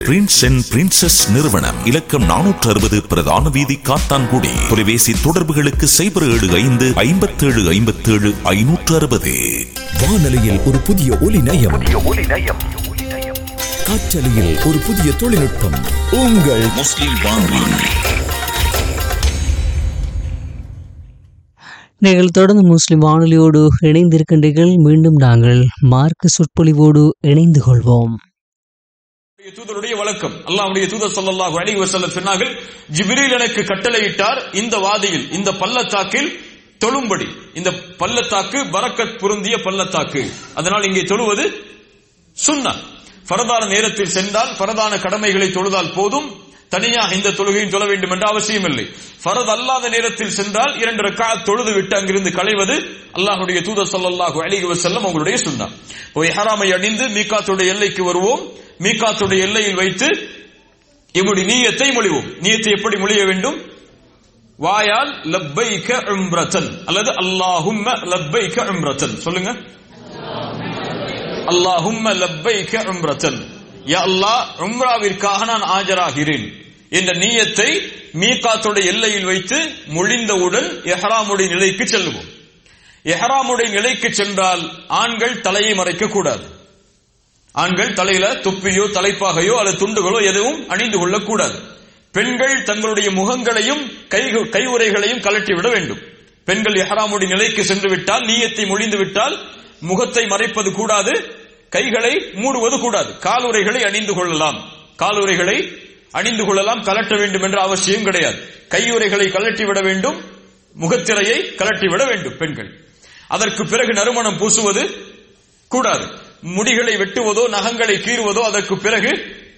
Prince and princess நிறுவனம் இலக்கம் நானூற்று அறுபது பிரதான வீதி காத்தான்குடி தொலைபேசி தொடர்புகளுக்கு சைபர் ஏழு ஐந்து ஐம்பத்தேழு ஐம்பத்தேழு ஐநூற்று அறுபது வானொலியில் ஒரு புதிய ஒலி நயம் காற்றலையில் ஒரு புதிய தொழில்நுட்பம் உங்கள் முஸ்லிம் வானொலி நீங்கள் தொடர்ந்து முஸ்லிம் வானொலியோடு இணைந்திருக்கின்றீர்கள் மீண்டும் நாங்கள் மார்க்க சொற்பொழிவோடு இணைந்து கொள்வோம் அல்லாஹ்வுடைய தூதருடைய வழக்கம் அல்லாஹ்வுடைய தூதர் ஸல்லல்லாஹு அலைஹி வஸல்லம் சொன்னார்கள் ஜிப்ரீல் எனக்கு கட்டளையிட்டார் இந்த வாதியில் இந்த பள்ளத்தாக்கில் தொழும்படி இந்த பள்ளத்தாக்கு பரக்கத் பொருந்திய பள்ளத்தாக்கு அதனால் இங்கே தொழுவது சுன்னா ஃபரதான நேரத்தில் சென்றால் ஃபரதான கடமைகளை தொழுதால் போதும் தனியாக இந்த தொழுகையும் தொழ வேண்டும் என்ற அவசியம் இல்லை ஃபரத் அல்லாத நேரத்தில் சென்றால் இரண்டு ரக்காத் தொழுது விட்டு அங்கிருந்து களைவது அல்லாஹ்வுடைய தூதர் ஸல்லல்லாஹு அலைஹி வஸல்லம் உங்களுடைய சுன்னா இப்போ இஹ்ராமை அணிந்து மீகாத்துடைய எல்லைக்கு வருவோம் மீகாத்துடைய எல்லையில் வைத்து இப்படி நீயத்தை மொழிவோம் நீயத்தை எப்படி மொழிய வேண்டும் வாயால் லப்பைக உம்ரத்தன் அல்லது அல்லாஹும்ம லப்பைக உம்ரத்தன் சொல்லுங்க அல்லாஹும்ம லப்பைக உம்ரத்தன் யா அல்லாஹ் உம்ராவிற்காக நான் ஆஜராகிறேன் என்ற நீயத்தை மீகாத்துடைய எல்லையில் வைத்து மொழிந்தவுடன் எஹ்ராமுடைய நிலைக்கு செல்லுவோம் எஹ்ராமுடைய நிலைக்கு சென்றால் ஆண்கள் தலையை மறைக்க கூடாது ஆண்கள் தலையில தொப்பியோ தலைப்பாகையோ அல்லது துண்டுகளோ எதுவும் அணிந்து கொள்ளக்கூடாது பெண்கள் தங்களுடைய முகங்களையும் கை கையுறைகளையும் கலட்டி விட வேண்டும் பெண்கள் எஹராமுடைய நிலைக்கு சென்று விட்டால் நீயத்தை மொழிந்து விட்டால் முகத்தை மறைப்பது கூடாது கைகளை மூடுவது கூடாது காலுறைகளை அணிந்து கொள்ளலாம் காலுறைகளை அணிந்து கொள்ளலாம் கலட்ட வேண்டும் என்ற அவசியம் கிடையாது கையுறைகளை கலட்டி விட வேண்டும் முகத்திரையை கலட்டி விட வேண்டும் பெண்கள் அதற்கு பிறகு நறுமணம் பூசுவது கூடாது முடிகளை வெட்டுவதோ நகங்களை கீறுவதோ அதற்கு பிறகு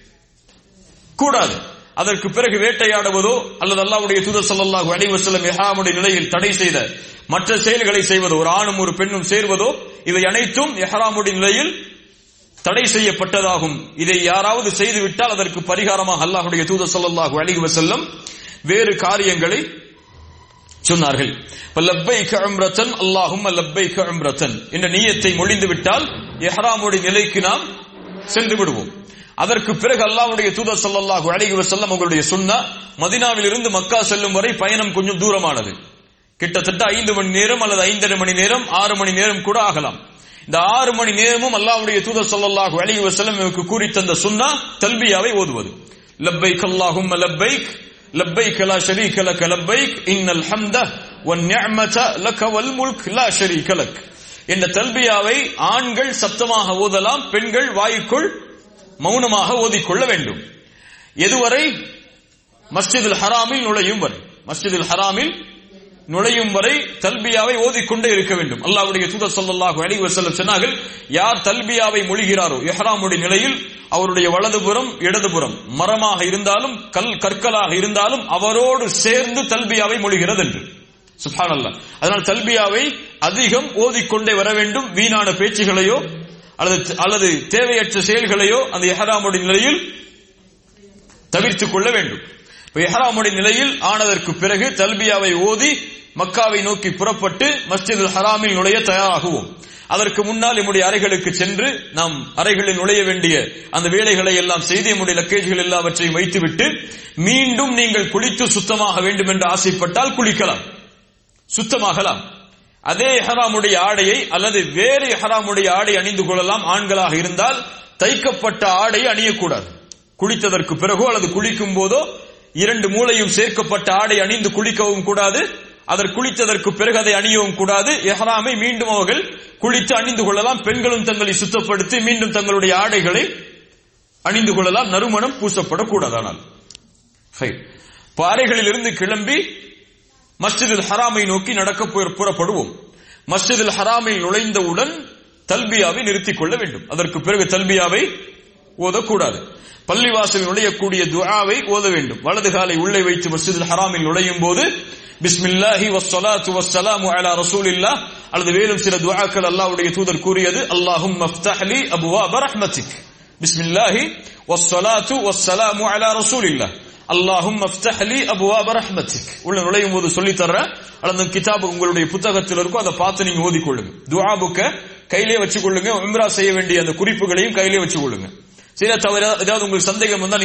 கூடாது அதற்கு பிறகு வேட்டையாடுவதோ அல்லது அல்லாஹ்வுடைய தூதர் ஸல்லல்லாஹு அலைஹி வஸல்லம் இஹ்ராமுடைய நிலையில் தடை செய்த மற்ற செயல்களை செய்வதோ ஒரு ஆணும் ஒரு பெண்ணும் சேர்வதோ இவை அனைத்தும் இஹ்ராமுடைய நிலையில் தடை செய்யப்பட்டதாகும் இதை யாராவது செய்துவிட்டால் அதற்கு பரிகாரமாக அல்லாஹ்வுடைய தூதர் ஸல்லல்லாஹு அலைஹி வஸல்லம் வேறு காரியங்களை சொன்னார்கள் லப்பைக உம்ரத்தன் அல்லாஹும்ம லப்பைக உம்ரத்தன் என்ற நியத்தை மொழிந்து விட்டால் இஹ்ராமுடைய நிலைக்கு நாம் சென்று விடுவோம் அதற்கு பிறகு அல்லாஹ்வுடைய தூதர் ஸல்லல்லாஹு அலைஹி வஸல்லம் அவர்களுடைய சுன்னா மதீனாவில் இருந்து மக்கா செல்லும் வரை பயணம் கொஞ்சம் தூரமானது கிட்டத்தட்ட ஐந்து மணி நேரம் அல்லது ஐந்தரை மணி நேரம் ஆறு மணி நேரம் கூட ஆகலாம் இந்த ஆறு மணி நேரமும் அல்லாஹ்வுடைய தூதர் ஸல்லல்லாஹு அலைஹி வஸல்லம் எனக்கு கூறி தந்த சுன்னா தல்பியாவை ஓதுவது லப்பைக் அல்லாஹும்ம லப்பைக் لبيك لا شريك لك لبيك إن الحمد والنعمة لك والملك لا شريك لك இந்த தல்பியாவை ஆண்கள் சத்தமாக ஓதலாம் பெண்கள் வாய்க்குள் மௌனமாக ஓதிக்கொள்ள வேண்டும் எதுவரை மஸ்ஜிதுல் ஹராமில் நுழையும் வரை மஸ்ஜிதுல் ஹராமில் நுழையும் வரை தல்பியாவை ஓதிக்கொண்டே இருக்க வேண்டும் அல்லாஹ்வுடைய தூதர் ஸல்லல்லாஹு அலைஹி வஸல்லம் சொன்னார்கள் யார் தல்பியாவை மொழிகிறாரோ இஹ்ராமுடைய நிலையில் அவருடைய வலதுபுறம் இடதுபுறம் மரமாக இருந்தாலும் கல் கற்களாக இருந்தாலும் அவரோடு சேர்ந்து தல்பியாவை மொழிகிறது என்று சுப்ஹானல்லாஹ் அதனால் தல்பியாவை அதிகம் ஓதிக்கொண்டே வர வேண்டும் வீணான பேச்சுகளையோ அல்லது அல்லது தேவையற்ற செயல்களையோ அந்த இஹ்ராமுடைய நிலையில் தவிர்த்துக் கொள்ள வேண்டும் இப்ப இஹ்ராமுடைய நிலையில் ஆனதற்கு பிறகு தல்பியாவை ஓதி மக்காவை நோக்கி புறப்பட்டு மஸ்ஜிதுல் ஹராமில் நுழைய தயாராகுவோம் அதற்கு முன்னால் நம்முடைய அறைகளுக்கு சென்று நாம் அறைகளில் நுழைய வேண்டிய அந்த வேலைகளை எல்லாம் செய்து நம்முடைய லக்கேஜ்கள் எல்லாவற்றையும் வைத்துவிட்டு மீண்டும் நீங்கள் குளித்து சுத்தமாக வேண்டும் என்று ஆசைப்பட்டால் குளிக்கலாம் சுத்தமாகலாம் அதே ஹராமுடைய ஆடையை அல்லது வேறு ஹராமுடைய ஆடை அணிந்து கொள்ளலாம் ஆண்களாக இருந்தால் தைக்கப்பட்ட ஆடையை அணியக்கூடாது குளித்ததற்கு பிறகோ அல்லது குளிக்கும் போதோ இரண்டு மூளையும் சேர்க்கப்பட்ட ஆடை அணிந்து குளிக்கவும் கூடாது அதற்கு குளித்ததற்கு பிறகு அதை அணியவும் கூடாது எஹ்ராமை மீண்டும் அவர்கள் குளித்து அணிந்து கொள்ளலாம் பெண்களும் தங்களை சுத்தப்படுத்தி மீண்டும் தங்களுடைய ஆடைகளை அணிந்து கொள்ளலாம் நறுமணம் பூசப்படக்கூடாது ஆனால் பாறைகளில் இருந்து கிளம்பி மஸ்ஜிதில் ஹராமை நோக்கி நடக்க புறப்படுவோம் மஸ்ஜிதில் ஹராமில் நுழைந்தவுடன் தல்பியாவை நிறுத்திக் கொள்ள வேண்டும் அதற்கு பிறகு தல்பியாவை ஓதக்கூடாது பள்ளிவாசலில் நுழையக்கூடிய துஆவை ஓத வேண்டும் வலது காலை உள்ளே வைத்து மஸ்ஜிதில் ஹராமில் நுழையும் போது பிஸ்மில்லாஹி வஸ்ஸலாத்து வஸ்ஸலாமு அலா ரசூலில்லாஹ் அல்லது வேலும் சில துஆக்கள் அல்லாஹ்வுடைய தூதர் கூறியது அல்லாஹும் மஃப்தஹ்லி அபுவாப ரஹ்மத்திக் பிஸ்மில்லாஹி வஸ்ஸலாத்து வஸ்ஸலாமு அலா ரசூலில்லாஹ் அல்லாஹும் மஃப்தஹ்லி அபுவாப ரஹ்மத்திக் உள்ள நுழையும் போது சொல்லி தர்றேன் அல்லது கிதாபு உங்களுடைய புத்தகத்தில் இருக்கும் அதை பார்த்து நீங்க ஓதிக்கொள்ளுங்க துஆ புக்க கையிலே வச்சுக்கொள்ளுங்க உம்ரா செய்ய வேண்டிய அந்த குறிப்புகளையும் கையிலே வச்சுக்கொள்ளுங்க சில தவிர ஏதாவது உங்களுக்கு சந்தேகம் வந்தால்